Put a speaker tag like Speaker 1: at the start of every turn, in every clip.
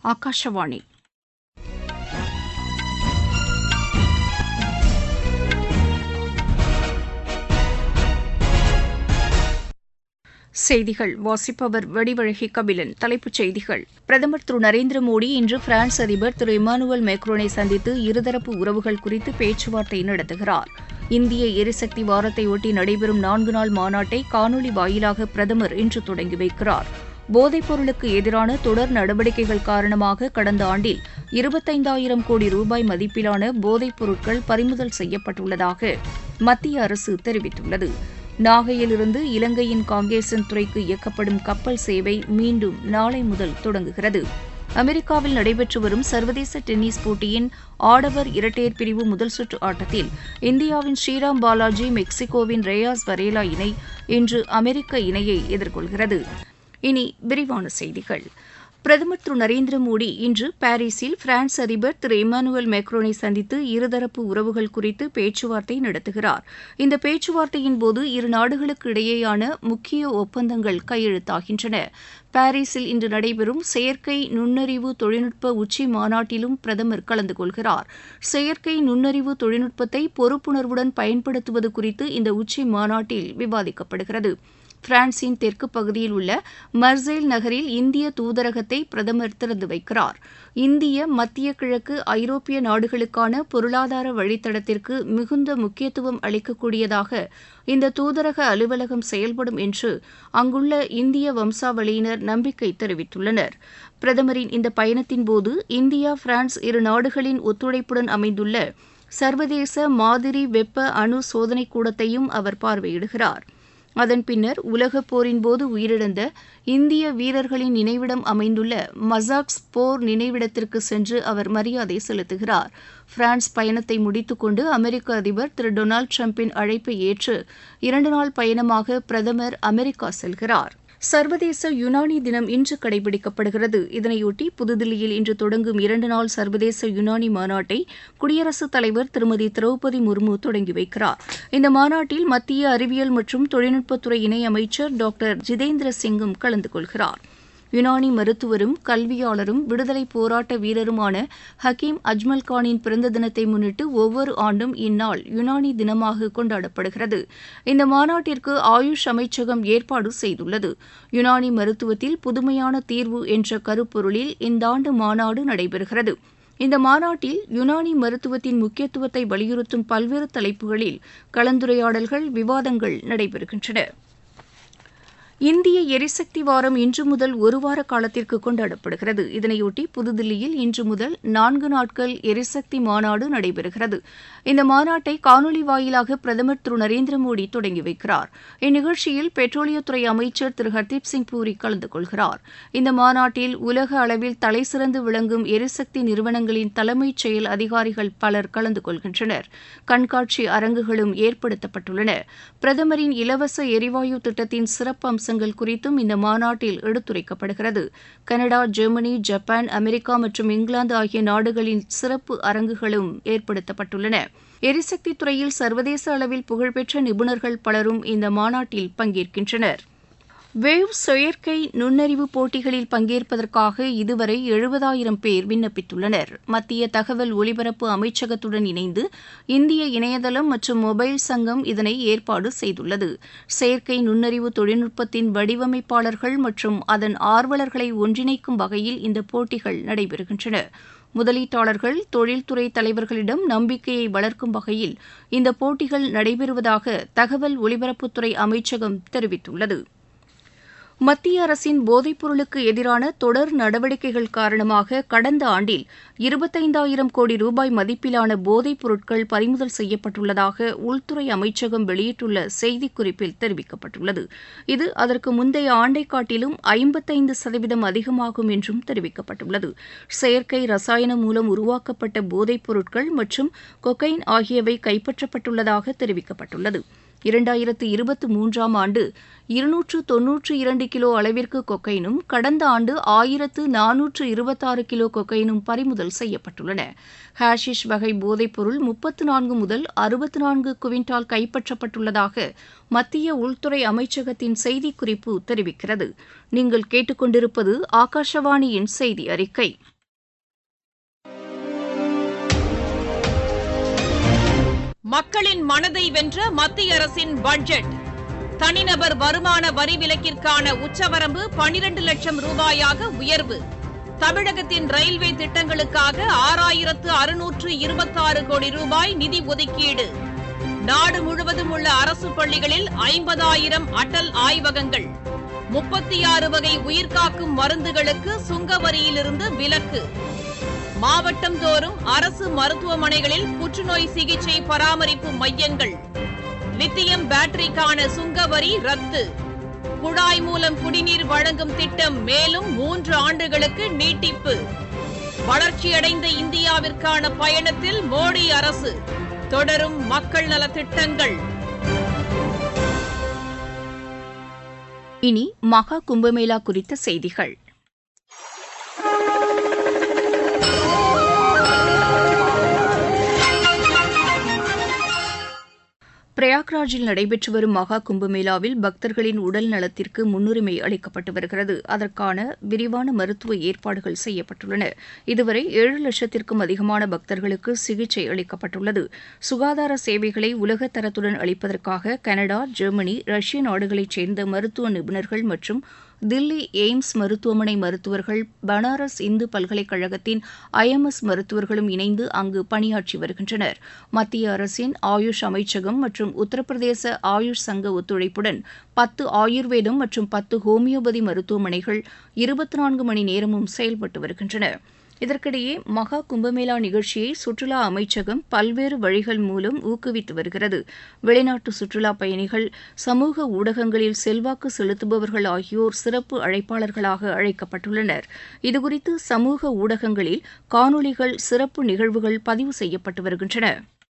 Speaker 1: ஆகாஷவாணி செய்திகள் வாசிப்பவர் வடிவழகி கபிலன் தலைப்புச் செய்திகள் பிரதமர் திரு நரேந்திர மோடி இன்று பிரான்ஸ் அதிபர் திரு இமானுவல் மேக்ரோனை சந்தித்து இருதரப்பு உறவுகள் குறித்து பேச்சுவார்த்தை நடத்துகிறார் இந்திய எரிசக்தி வாரத்தையொட்டி நடைபெறும் நான்கு நாள் மாநாட்டை காணொலி வாயிலாக பிரதமர் இன்று தொடங்கி வைக்கிறார் போதைப் பொருளுக்கு எதிரான தொடர் நடவடிக்கைகள் காரணமாக கடந்த ஆண்டில் இருபத்தைந்தாயிரம் கோடி ரூபாய் மதிப்பிலான போதைப் பொருட்கள் பறிமுதல் செய்யப்பட்டுள்ளதாக மத்திய அரசு தெரிவித்துள்ளது நாகையிலிருந்து இலங்கையின் காங்கேசன் துறைக்கு இயக்கப்படும் கப்பல் சேவை மீண்டும் நாளை முதல் தொடங்குகிறது அமெரிக்காவில் நடைபெற்று வரும் சர்வதேச டென்னிஸ் போட்டியின் ஆடவர் இரட்டையர் பிரிவு முதல் சுற்று ஆட்டத்தில் இந்தியாவின் ஸ்ரீராம் பாலாஜி மெக்சிகோவின் ரேயாஸ் வரேலா இணை இன்று அமெரிக்க இணையை எதிர்கொள்கிறது இனி விரிவான செய்திகள் பிரதமர் திரு நரேந்திர மோடி இன்று பாரீஸில் பிரான்ஸ் அதிபர் திரு இமானுவேல் மேக்ரோனை சந்தித்து இருதரப்பு உறவுகள் குறித்து பேச்சுவார்த்தை நடத்துகிறார் இந்த பேச்சுவார்த்தையின் போது இரு நாடுகளுக்கு இடையேயான முக்கிய ஒப்பந்தங்கள் கையெழுத்தாகின்றன பாரீஸில் இன்று நடைபெறும் செயற்கை நுண்ணறிவு தொழில்நுட்ப உச்சி மாநாட்டிலும் பிரதமர் கலந்து கொள்கிறார் செயற்கை நுண்ணறிவு தொழில்நுட்பத்தை பொறுப்புணர்வுடன் பயன்படுத்துவது குறித்து இந்த உச்சி மாநாட்டில் விவாதிக்கப்படுகிறது பிரான்சின் தெற்கு பகுதியில் உள்ள மர்சேல் நகரில் இந்திய தூதரகத்தை பிரதமர் திறந்து வைக்கிறார் இந்திய மத்திய கிழக்கு ஐரோப்பிய நாடுகளுக்கான பொருளாதார வழித்தடத்திற்கு மிகுந்த முக்கியத்துவம் அளிக்கக்கூடியதாக இந்த தூதரக அலுவலகம் செயல்படும் என்று அங்குள்ள இந்திய வம்சாவளியினர் நம்பிக்கை தெரிவித்துள்ளனர் பிரதமரின் இந்த பயணத்தின்போது இந்தியா பிரான்ஸ் இரு நாடுகளின் ஒத்துழைப்புடன் அமைந்துள்ள சர்வதேச மாதிரி வெப்ப அணு சோதனை கூடத்தையும் அவர் பார்வையிடுகிறார் அதன் பின்னர் உலகப் போரின் போது உயிரிழந்த இந்திய வீரர்களின் நினைவிடம் அமைந்துள்ள மசாக்ஸ் போர் நினைவிடத்திற்கு சென்று அவர் மரியாதை செலுத்துகிறார் பிரான்ஸ் பயணத்தை முடித்துக்கொண்டு அமெரிக்க அதிபர் திரு டொனால்டு டிரம்பின் அழைப்பை ஏற்று இரண்டு நாள் பயணமாக பிரதமர் அமெரிக்கா செல்கிறார் சர்வதேச யுனானி தினம் இன்று கடைபிடிக்கப்படுகிறது இதனையொட்டி புதுதில்லியில் இன்று தொடங்கும் இரண்டு நாள் சர்வதேச யுனானி மாநாட்டை குடியரசுத் தலைவர் திருமதி திரௌபதி முர்மு தொடங்கி வைக்கிறார் இந்த மாநாட்டில் மத்திய அறிவியல் மற்றும் தொழில்நுட்பத்துறை இணையமைச்சர் டாக்டர் ஜிதேந்திர சிங்கும் கலந்து கொள்கிறார் யுனானி மருத்துவரும் கல்வியாளரும் விடுதலை போராட்ட வீரருமான ஹக்கீம் அஜ்மல் கானின் பிறந்த தினத்தை முன்னிட்டு ஒவ்வொரு ஆண்டும் இந்நாள் யுனானி தினமாக கொண்டாடப்படுகிறது இந்த மாநாட்டிற்கு ஆயுஷ் அமைச்சகம் ஏற்பாடு செய்துள்ளது யுனானி மருத்துவத்தில் புதுமையான தீர்வு என்ற கருப்பொருளில் இந்த ஆண்டு மாநாடு நடைபெறுகிறது இந்த மாநாட்டில் யுனானி மருத்துவத்தின் முக்கியத்துவத்தை வலியுறுத்தும் பல்வேறு தலைப்புகளில் கலந்துரையாடல்கள் விவாதங்கள் நடைபெறுகின்றன இந்திய எரிசக்தி வாரம் இன்று முதல் ஒருவார காலத்திற்கு கொண்டாடப்படுகிறது இதனையொட்டி புதுதில்லியில் இன்று முதல் நான்கு நாட்கள் எரிசக்தி மாநாடு நடைபெறுகிறது இந்த மாநாட்டை காணொலி வாயிலாக பிரதமர் திரு நரேந்திர மோடி தொடங்கி வைக்கிறார் இந்நிகழ்ச்சியில் பெட்ரோலியத்துறை அமைச்சர் திரு ஹர்தீப் சிங் பூரி கலந்து கொள்கிறார் இந்த மாநாட்டில் உலக அளவில் தலைசிறந்து விளங்கும் எரிசக்தி நிறுவனங்களின் தலைமைச் செயல் அதிகாரிகள் பலர் கலந்து கொள்கின்றனர் கண்காட்சி அரங்குகளும் ஏற்படுத்தப்பட்டுள்ளன பிரதமரின் இலவச எரிவாயு திட்டத்தின் சிறப்பு அம்சங்கள் குறித்தும் இந்த மாநாட்டில் எடுத்துரைக்கப்படுகிறது கனடா ஜெர்மனி ஜப்பான் அமெரிக்கா மற்றும் இங்கிலாந்து ஆகிய நாடுகளின் சிறப்பு அரங்குகளும் ஏற்படுத்தப்பட்டுள்ளன எரிசக்தி துறையில் சர்வதேச அளவில் புகழ்பெற்ற நிபுணர்கள் பலரும் இந்த மாநாட்டில் பங்கேற்கின்றனர் வேவ் செயற்கை நுண்ணறிவு போட்டிகளில் பங்கேற்பதற்காக இதுவரை எழுபதாயிரம் பேர் விண்ணப்பித்துள்ளனர் மத்திய தகவல் ஒலிபரப்பு அமைச்சகத்துடன் இணைந்து இந்திய இணையதளம் மற்றும் மொபைல் சங்கம் இதனை ஏற்பாடு செய்துள்ளது செயற்கை நுண்ணறிவு தொழில்நுட்பத்தின் வடிவமைப்பாளர்கள் மற்றும் அதன் ஆர்வலர்களை ஒன்றிணைக்கும் வகையில் இந்த போட்டிகள் நடைபெறுகின்றன முதலீட்டாளர்கள் தொழில்துறை தலைவர்களிடம் நம்பிக்கையை வளர்க்கும் வகையில் இந்த போட்டிகள் நடைபெறுவதாக தகவல் ஒலிபரப்புத்துறை அமைச்சகம் தெரிவித்துள்ளது மத்திய அரசின் போதைப் பொருளுக்கு எதிரான தொடர் நடவடிக்கைகள் காரணமாக கடந்த ஆண்டில் இருபத்தைந்தாயிரம் கோடி ரூபாய் மதிப்பிலான போதைப் பொருட்கள் பறிமுதல் செய்யப்பட்டுள்ளதாக உள்துறை அமைச்சகம் வெளியிட்டுள்ள செய்திக்குறிப்பில் தெரிவிக்கப்பட்டுள்ளது இது அதற்கு முந்தைய ஆண்டை காட்டிலும் ஐம்பத்தைந்து சதவீதம் அதிகமாகும் என்றும் தெரிவிக்கப்பட்டுள்ளது செயற்கை ரசாயனம் மூலம் உருவாக்கப்பட்ட போதைப் பொருட்கள் மற்றும் கொக்கைன் ஆகியவை கைப்பற்றப்பட்டுள்ளதாக தெரிவிக்கப்பட்டுள்ளது இரண்டாயிரத்து இருபத்தி மூன்றாம் ஆண்டு இருநூற்று தொன்னூற்று இரண்டு கிலோ அளவிற்கு கொக்கைனும் கடந்த ஆண்டு ஆயிரத்து நானூற்று இருபத்தாறு கிலோ கொக்கைனும் பறிமுதல் செய்யப்பட்டுள்ளன ஹாஷிஷ் வகை போதைப்பொருள் முப்பத்து நான்கு முதல் அறுபத்து நான்கு குவிண்டால் கைப்பற்றப்பட்டுள்ளதாக மத்திய உள்துறை அமைச்சகத்தின் செய்திக்குறிப்பு தெரிவிக்கிறது நீங்கள் கேட்டுக்கொண்டிருப்பது ஆகாஷவாணியின் செய்தி அறிக்கை
Speaker 2: மக்களின் மனதை வென்ற மத்திய அரசின் பட்ஜெட் தனிநபர் வருமான வரி விலக்கிற்கான உச்சவரம்பு பனிரண்டு லட்சம் ரூபாயாக உயர்வு தமிழகத்தின் ரயில்வே திட்டங்களுக்காக ஆறாயிரத்து அறுநூற்று இருபத்தாறு கோடி ரூபாய் நிதி ஒதுக்கீடு நாடு முழுவதும் உள்ள அரசு பள்ளிகளில் ஐம்பதாயிரம் அடல் ஆய்வகங்கள் முப்பத்தி ஆறு வகை உயிர்காக்கும் மருந்துகளுக்கு சுங்க வரியிலிருந்து விலக்கு மாவட்டம் தோறும் அரசு மருத்துவமனைகளில் புற்றுநோய் சிகிச்சை பராமரிப்பு மையங்கள் லித்தியம் பேட்டரிக்கான சுங்க வரி ரத்து குழாய் மூலம் குடிநீர் வழங்கும் திட்டம் மேலும் மூன்று ஆண்டுகளுக்கு நீட்டிப்பு வளர்ச்சியடைந்த இந்தியாவிற்கான பயணத்தில் மோடி அரசு தொடரும் மக்கள் நலத் திட்டங்கள்
Speaker 1: இனி மகா கும்பமேளா குறித்த செய்திகள் பிரயாக்ராஜில் நடைபெற்று வரும் மகா கும்பமேளாவில் பக்தர்களின் உடல் நலத்திற்கு முன்னுரிமை அளிக்கப்பட்டு வருகிறது அதற்கான விரிவான மருத்துவ ஏற்பாடுகள் செய்யப்பட்டுள்ளன இதுவரை ஏழு லட்சத்திற்கும் அதிகமான பக்தர்களுக்கு சிகிச்சை அளிக்கப்பட்டுள்ளது சுகாதார சேவைகளை உலக தரத்துடன் அளிப்பதற்காக கனடா ஜெர்மனி ரஷ்ய நாடுகளைச் சேர்ந்த மருத்துவ நிபுணர்கள் மற்றும் தில்லி எய்ம்ஸ் மருத்துவமனை மருத்துவர்கள் பனாரஸ் இந்து பல்கலைக்கழகத்தின் ஐஎம்எஸ் மருத்துவர்களும் இணைந்து அங்கு பணியாற்றி வருகின்றனர் மத்திய அரசின் ஆயுஷ் அமைச்சகம் மற்றும் உத்தரப்பிரதேச ஆயுஷ் சங்க ஒத்துழைப்புடன் பத்து ஆயுர்வேதம் மற்றும் பத்து ஹோமியோபதி மருத்துவமனைகள் இருபத்தி நான்கு மணி நேரமும் செயல்பட்டு வருகின்றன இதற்கிடையே மகா கும்பமேளா நிகழ்ச்சியை சுற்றுலா அமைச்சகம் பல்வேறு வழிகள் மூலம் ஊக்குவித்து வருகிறது வெளிநாட்டு சுற்றுலா பயணிகள் சமூக ஊடகங்களில் செல்வாக்கு செலுத்துபவர்கள் ஆகியோர் சிறப்பு அழைப்பாளர்களாக அழைக்கப்பட்டுள்ளனர் இதுகுறித்து சமூக ஊடகங்களில் காணொலிகள் சிறப்பு நிகழ்வுகள் பதிவு செய்யப்பட்டு வருகின்றன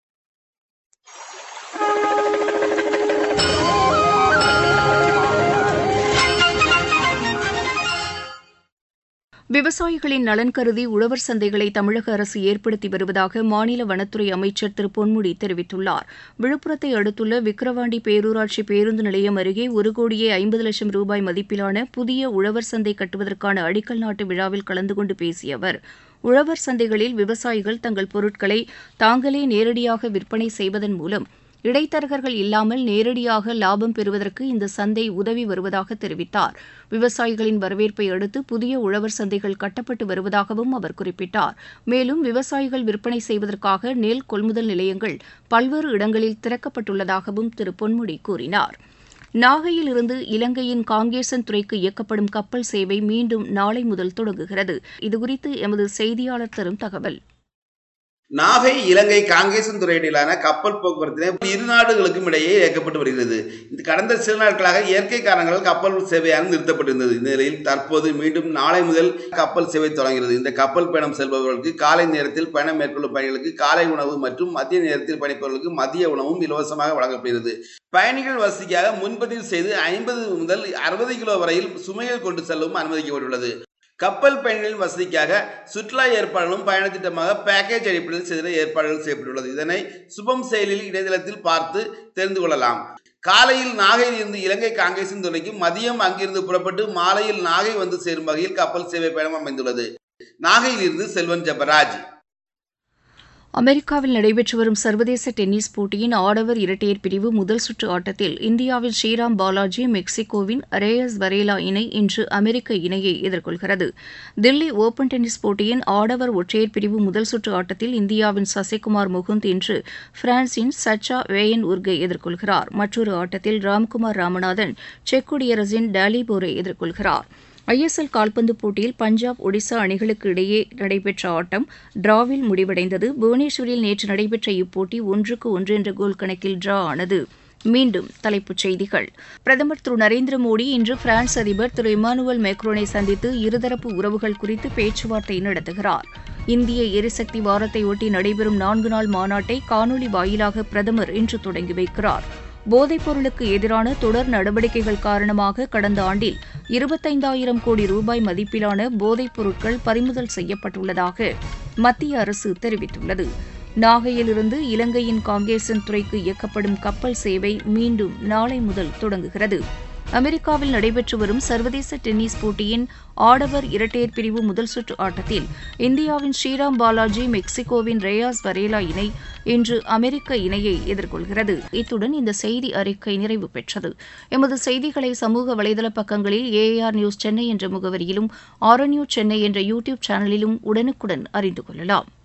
Speaker 1: விவசாயிகளின் நலன் கருதி உழவர் சந்தைகளை தமிழக அரசு ஏற்படுத்தி வருவதாக மாநில வனத்துறை அமைச்சர் திரு பொன்முடி தெரிவித்துள்ளார் விழுப்புரத்தை அடுத்துள்ள விக்கிரவாண்டி பேரூராட்சி பேருந்து நிலையம் அருகே ஒரு கோடியே ஐம்பது லட்சம் ரூபாய் மதிப்பிலான புதிய உழவர் சந்தை கட்டுவதற்கான அடிக்கல் நாட்டு விழாவில் கலந்து கொண்டு பேசிய அவர் உழவர் சந்தைகளில் விவசாயிகள் தங்கள் பொருட்களை தாங்களே நேரடியாக விற்பனை செய்வதன் மூலம் இடைத்தரகர்கள் இல்லாமல் நேரடியாக லாபம் பெறுவதற்கு இந்த சந்தை உதவி வருவதாக தெரிவித்தார் விவசாயிகளின் வரவேற்பை அடுத்து புதிய உழவர் சந்தைகள் கட்டப்பட்டு வருவதாகவும் அவர் குறிப்பிட்டார் மேலும் விவசாயிகள் விற்பனை செய்வதற்காக நெல் கொள்முதல் நிலையங்கள் பல்வேறு இடங்களில் திறக்கப்பட்டுள்ளதாகவும் திரு பொன்முடி கூறினார் நாகையில் இருந்து இலங்கையின் காங்கேசன் துறைக்கு இயக்கப்படும் கப்பல் சேவை மீண்டும் நாளை முதல் தொடங்குகிறது இதுகுறித்து எமது செய்தியாளர் தரும் தகவல்
Speaker 3: நாகை இலங்கை காங்கேசன் துறை இடையிலான கப்பல் போக்குவரத்தினை இரு நாடுகளுக்கும் இடையே இயக்கப்பட்டு வருகிறது இந்த கடந்த சில நாட்களாக இயற்கை காரணங்களால் கப்பல் சேவையானது நிறுத்தப்பட்டிருந்தது இந்த நிலையில் தற்போது மீண்டும் நாளை முதல் கப்பல் சேவை தொடங்குகிறது இந்த கப்பல் பயணம் செல்பவர்களுக்கு காலை நேரத்தில் பயணம் மேற்கொள்ளும் பயணிகளுக்கு காலை உணவு மற்றும் மதிய நேரத்தில் பயணிப்பவர்களுக்கு மதிய உணவும் இலவசமாக வழங்கப்படுகிறது பயணிகள் வசதிக்காக முன்பதிவு செய்து ஐம்பது முதல் அறுபது கிலோ வரையில் சுமைகள் கொண்டு செல்லவும் அனுமதிக்கப்பட்டுள்ளது கப்பல் பயணிகளின் வசதிக்காக சுற்றுலா ஏற்பாடுகளும் பயண திட்டமாக பேக்கேஜ் அடிப்படையில் செய்த ஏற்பாடுகள் செய்யப்பட்டுள்ளது இதனை சுபம் செயலில் இணையதளத்தில் பார்த்து தெரிந்து கொள்ளலாம் காலையில் நாகையில் இருந்து இலங்கை காங்கேசன் துறைக்கு மதியம் அங்கிருந்து புறப்பட்டு மாலையில் நாகை வந்து சேரும் வகையில் கப்பல் சேவை பயணம் அமைந்துள்ளது நாகையில் இருந்து செல்வன் ஜபராஜ்
Speaker 1: அமெரிக்காவில் நடைபெற்று வரும் சர்வதேச டென்னிஸ் போட்டியின் ஆடவர் இரட்டையர் பிரிவு முதல் சுற்று ஆட்டத்தில் இந்தியாவின் ஸ்ரீராம் பாலாஜி மெக்சிகோவின் ரேயஸ் வரேலா இணை இன்று அமெரிக்க இணையை எதிர்கொள்கிறது தில்லி ஓபன் டென்னிஸ் போட்டியின் ஆடவர் ஒற்றையர் பிரிவு முதல் சுற்று ஆட்டத்தில் இந்தியாவின் சசிகுமார் முகுந்த் இன்று பிரான்சின் சச்சா வேயன் உர்கை எதிர்கொள்கிறார் மற்றொரு ஆட்டத்தில் ராம்குமார் ராமநாதன் செக் குடியரசின் டாலிபோரை எதிர்கொள்கிறார் ஐஎஸ்எல் கால்பந்து போட்டியில் பஞ்சாப் ஒடிசா அணிகளுக்கு இடையே நடைபெற்ற ஆட்டம் டிராவில் முடிவடைந்தது புவனேஸ்வரில் நேற்று நடைபெற்ற இப்போட்டி ஒன்றுக்கு ஒன்று என்ற கோல் கணக்கில் டிரா ஆனது மீண்டும் தலைப்புச் செய்திகள் பிரதமர் திரு நரேந்திர மோடி இன்று பிரான்ஸ் அதிபர் திரு இமானுவல் மேக்ரோனை சந்தித்து இருதரப்பு உறவுகள் குறித்து பேச்சுவார்த்தை நடத்துகிறார் இந்திய எரிசக்தி வாரத்தையொட்டி நடைபெறும் நான்கு நாள் மாநாட்டை காணொலி வாயிலாக பிரதமர் இன்று தொடங்கி வைக்கிறார் போதைப் பொருளுக்கு எதிரான தொடர் நடவடிக்கைகள் காரணமாக கடந்த ஆண்டில் இருபத்தைந்தாயிரம் கோடி ரூபாய் மதிப்பிலான போதைப் பொருட்கள் பறிமுதல் செய்யப்பட்டுள்ளதாக மத்திய அரசு தெரிவித்துள்ளது நாகையிலிருந்து இலங்கையின் காங்கேசன் துறைக்கு இயக்கப்படும் கப்பல் சேவை மீண்டும் நாளை முதல் தொடங்குகிறது அமெரிக்காவில் நடைபெற்று வரும் சர்வதேச டென்னிஸ் போட்டியின் ஆடவர் இரட்டையர் பிரிவு முதல் சுற்று ஆட்டத்தில் இந்தியாவின் ஸ்ரீராம் பாலாஜி மெக்சிகோவின் ரேயாஸ் வரேலா இணை இன்று அமெரிக்க இணையை எதிர்கொள்கிறது இத்துடன் இந்த செய்தி அறிக்கை நிறைவு பெற்றது எமது செய்திகளை சமூக வலைதள பக்கங்களில் ஏஆர் நியூஸ் சென்னை என்ற முகவரியிலும் ஆர்என்யூ சென்னை என்ற யூடியூப் சேனலிலும் உடனுக்குடன் அறிந்து கொள்ளலாம்